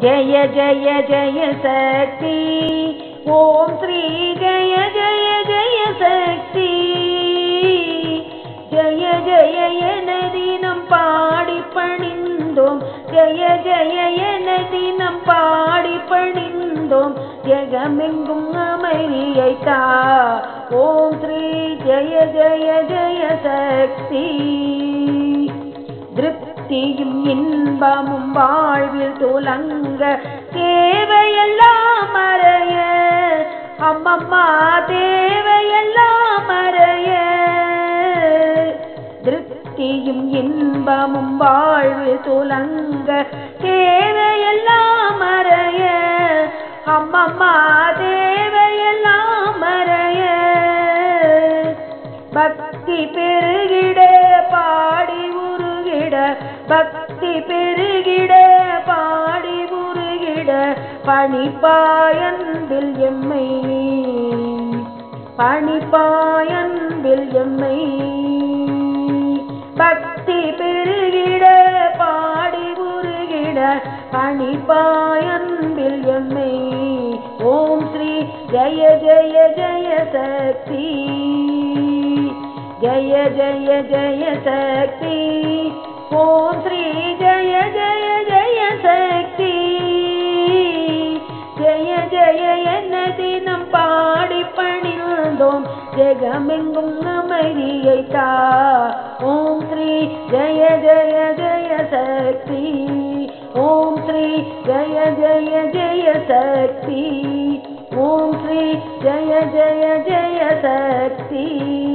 ஜய ஜய ஜய சக்தி ஓம் ஸ்ரீ ஜய ஜய ஜய சக்தி ஜய ஜய என தினம் பாடி பணிந்தோம் ஜய ஜய என தினம் பாடி பணிந்தோம் ஜெகமெங்கும் அமைதியை தா ஓம் ஸ்ரீ ஜய ஜய ஜய சக்தி திருப்தியும் இன்பமும் வாழ்வில் துலங்க தேவையெல்லாம் மறைய அம்மம்மா தேவையெல்லாம் மறைய திருப்தியும் இன்பமும் வாழ்வில் துலங்க தேவையெல்லாம் மறைய அம்மம்மா தேவையெல்லாம் மறைய பக்தி பெருகிட பாடி உருகிட பக்தி பெருகிட பாடி உருகிட பணிப்பாயன்பில் எம்மை பணிப்பாயன்பில் எம்மை பக்தி பெருகிட பாடி உருகிட பணிப்பாயன்பில் எம்மை ஓம் ஸ்ரீ ஜய ஜய ஜய சக்தி ஜய ஜய ஜய சக்தி ஓம் ஸ்ரீ ஜய ஜய ஜய சக்தி ஜய ஜய என்ன தினம் பாடி பணிந்தோம் ஜெகமெங்கும் அமைதியை தா ஓம் ஸ்ரீ ஜய ஜய ஜய சக்தி ஓம் ஸ்ரீ ஜய ஜய ஜய சக்தி ஓம் ஸ்ரீ ஜய ஜய ஜய சக்தி